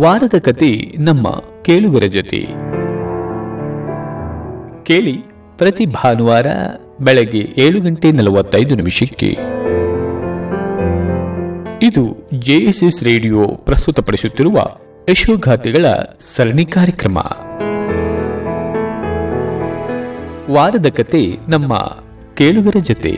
ವಾರದ ಕತೆ ನಮ್ಮ ಕೇಳುಗರ ಜೊತೆ ಕೇಳಿ ಪ್ರತಿ ಭಾನುವಾರ ಬೆಳಗ್ಗೆ ಏಳು ಗಂಟೆ ನಲವತ್ತೈದು ನಿಮಿಷಕ್ಕೆ ಇದು ಜೆಎಸ್ಎಸ್ ರೇಡಿಯೋ ಪ್ರಸ್ತುತಪಡಿಸುತ್ತಿರುವ ಯಶೋಗಾಥೆಗಳ ಸರಣಿ ಕಾರ್ಯಕ್ರಮ ವಾರದ ಕತೆ ನಮ್ಮ ಕೇಳುಗರ ಜೊತೆ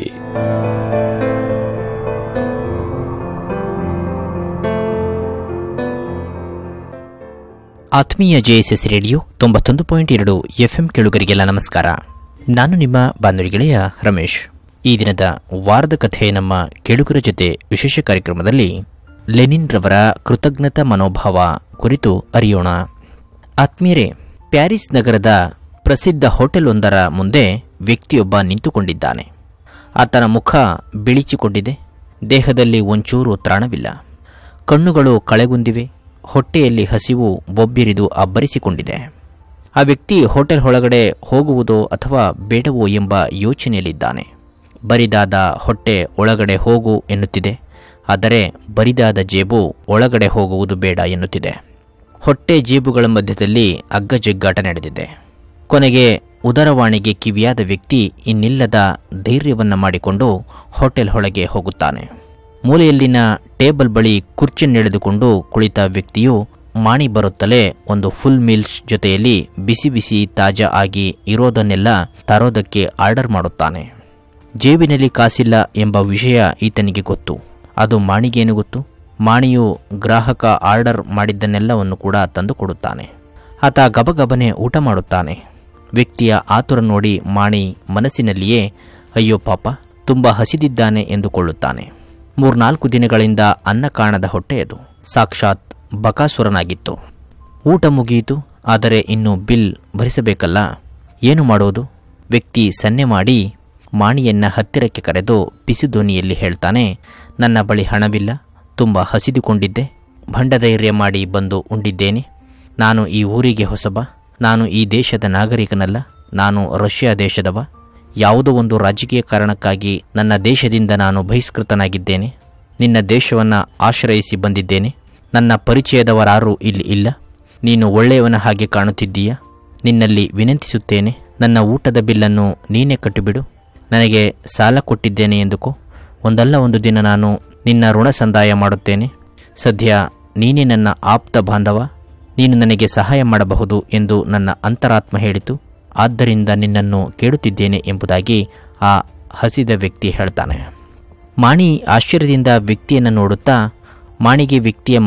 ಆತ್ಮೀಯ ಜೆಎಸ್ಎಸ್ ರೇಡಿಯೋ ತೊಂಬತ್ತೊಂದು ಪಾಯಿಂಟ್ ಎರಡು ಎಫ್ಎಂ ಕೇಳುಗರಿಗೆಲ್ಲ ನಮಸ್ಕಾರ ನಾನು ನಿಮ್ಮ ಬಾನುಲಿ ಗೆಳೆಯ ರಮೇಶ್ ಈ ದಿನದ ವಾರದ ಕಥೆ ನಮ್ಮ ಕೇಳುಗರ ಜೊತೆ ವಿಶೇಷ ಕಾರ್ಯಕ್ರಮದಲ್ಲಿ ಲೆನಿನ್ ರವರ ಕೃತಜ್ಞತಾ ಮನೋಭಾವ ಕುರಿತು ಅರಿಯೋಣ ಆತ್ಮೀಯರೇ ಪ್ಯಾರಿಸ್ ನಗರದ ಪ್ರಸಿದ್ಧ ಹೋಟೆಲ್ ಒಂದರ ಮುಂದೆ ವ್ಯಕ್ತಿಯೊಬ್ಬ ನಿಂತುಕೊಂಡಿದ್ದಾನೆ ಆತನ ಮುಖ ಬಿಳಿಚಿಕೊಂಡಿದೆ ದೇಹದಲ್ಲಿ ಒಂಚೂರು ತ್ರಾಣವಿಲ್ಲ ಕಣ್ಣುಗಳು ಕಳೆಗುಂದಿವೆ ಹೊಟ್ಟೆಯಲ್ಲಿ ಹಸಿವು ಬೊಬ್ಬಿರಿದು ಅಬ್ಬರಿಸಿಕೊಂಡಿದೆ ಆ ವ್ಯಕ್ತಿ ಹೋಟೆಲ್ ಒಳಗಡೆ ಹೋಗುವುದೋ ಅಥವಾ ಬೇಡವೋ ಎಂಬ ಯೋಚನೆಯಲ್ಲಿದ್ದಾನೆ ಬರಿದಾದ ಹೊಟ್ಟೆ ಒಳಗಡೆ ಹೋಗು ಎನ್ನುತ್ತಿದೆ ಆದರೆ ಬರಿದಾದ ಜೇಬು ಒಳಗಡೆ ಹೋಗುವುದು ಬೇಡ ಎನ್ನುತ್ತಿದೆ ಹೊಟ್ಟೆ ಜೇಬುಗಳ ಮಧ್ಯದಲ್ಲಿ ಅಗ್ಗಜಗ್ಗಾಟ ನಡೆದಿದೆ ಕೊನೆಗೆ ಉದರವಾಣಿಗೆ ಕಿವಿಯಾದ ವ್ಯಕ್ತಿ ಇನ್ನಿಲ್ಲದ ಧೈರ್ಯವನ್ನ ಮಾಡಿಕೊಂಡು ಹೋಟೆಲ್ ಒಳಗೆ ಹೋಗುತ್ತಾನೆ ಮೂಲೆಯಲ್ಲಿನ ಟೇಬಲ್ ಬಳಿ ಕುರ್ಚಿಯನ್ನೆಳೆದುಕೊಂಡು ಕುಳಿತ ವ್ಯಕ್ತಿಯು ಮಾಣಿ ಬರುತ್ತಲೇ ಒಂದು ಫುಲ್ ಮೀಲ್ಸ್ ಜೊತೆಯಲ್ಲಿ ಬಿಸಿ ಬಿಸಿ ತಾಜಾ ಆಗಿ ಇರೋದನ್ನೆಲ್ಲ ತರೋದಕ್ಕೆ ಆರ್ಡರ್ ಮಾಡುತ್ತಾನೆ ಜೇಬಿನಲ್ಲಿ ಕಾಸಿಲ್ಲ ಎಂಬ ವಿಷಯ ಈತನಿಗೆ ಗೊತ್ತು ಅದು ಮಾಣಿಗೇನು ಗೊತ್ತು ಮಾಣಿಯು ಗ್ರಾಹಕ ಆರ್ಡರ್ ಮಾಡಿದ್ದನ್ನೆಲ್ಲವನ್ನು ಕೂಡ ತಂದು ಕೊಡುತ್ತಾನೆ ಆತ ಗಬಗಬನೆ ಊಟ ಮಾಡುತ್ತಾನೆ ವ್ಯಕ್ತಿಯ ಆತುರ ನೋಡಿ ಮಾಣಿ ಮನಸ್ಸಿನಲ್ಲಿಯೇ ಅಯ್ಯೋ ಪಾಪ ತುಂಬ ಹಸಿದಿದ್ದಾನೆ ಎಂದುಕೊಳ್ಳುತ್ತಾನೆ ಮೂರ್ನಾಲ್ಕು ದಿನಗಳಿಂದ ಅನ್ನ ಕಾಣದ ಹೊಟ್ಟೆಯದು ಸಾಕ್ಷಾತ್ ಬಕಾಸುರನಾಗಿತ್ತು ಊಟ ಮುಗಿಯಿತು ಆದರೆ ಇನ್ನು ಬಿಲ್ ಭರಿಸಬೇಕಲ್ಲ ಏನು ಮಾಡೋದು ವ್ಯಕ್ತಿ ಸನ್ನೆ ಮಾಡಿ ಮಾಣಿಯನ್ನ ಹತ್ತಿರಕ್ಕೆ ಕರೆದು ಬಿಸಿ ಧ್ವನಿಯಲ್ಲಿ ಹೇಳ್ತಾನೆ ನನ್ನ ಬಳಿ ಹಣವಿಲ್ಲ ತುಂಬ ಹಸಿದುಕೊಂಡಿದ್ದೆ ಭಂಡಧೈರ್ಯ ಮಾಡಿ ಬಂದು ಉಂಡಿದ್ದೇನೆ ನಾನು ಈ ಊರಿಗೆ ಹೊಸಬ ನಾನು ಈ ದೇಶದ ನಾಗರಿಕನಲ್ಲ ನಾನು ರಷ್ಯಾ ದೇಶದವ ಯಾವುದೋ ಒಂದು ರಾಜಕೀಯ ಕಾರಣಕ್ಕಾಗಿ ನನ್ನ ದೇಶದಿಂದ ನಾನು ಬಹಿಷ್ಕೃತನಾಗಿದ್ದೇನೆ ನಿನ್ನ ದೇಶವನ್ನು ಆಶ್ರಯಿಸಿ ಬಂದಿದ್ದೇನೆ ನನ್ನ ಪರಿಚಯದವರಾರೂ ಇಲ್ಲಿ ಇಲ್ಲ ನೀನು ಒಳ್ಳೆಯವನ ಹಾಗೆ ಕಾಣುತ್ತಿದ್ದೀಯ ನಿನ್ನಲ್ಲಿ ವಿನಂತಿಸುತ್ತೇನೆ ನನ್ನ ಊಟದ ಬಿಲ್ಲನ್ನು ನೀನೇ ಕಟ್ಟಿಬಿಡು ನನಗೆ ಸಾಲ ಕೊಟ್ಟಿದ್ದೇನೆ ಎಂದುಕೋ ಒಂದಲ್ಲ ಒಂದು ದಿನ ನಾನು ನಿನ್ನ ಋಣ ಸಂದಾಯ ಮಾಡುತ್ತೇನೆ ಸದ್ಯ ನೀನೇ ನನ್ನ ಆಪ್ತ ಬಾಂಧವ ನೀನು ನನಗೆ ಸಹಾಯ ಮಾಡಬಹುದು ಎಂದು ನನ್ನ ಅಂತರಾತ್ಮ ಹೇಳಿತು ಆದ್ದರಿಂದ ನಿನ್ನನ್ನು ಕೇಳುತ್ತಿದ್ದೇನೆ ಎಂಬುದಾಗಿ ಆ ಹಸಿದ ವ್ಯಕ್ತಿ ಹೇಳ್ತಾನೆ ಮಾಣಿ ಆಶ್ಚರ್ಯದಿಂದ ವ್ಯಕ್ತಿಯನ್ನು ನೋಡುತ್ತಾ ಮಾಣಿಗೆ ವ್ಯಕ್ತಿಯ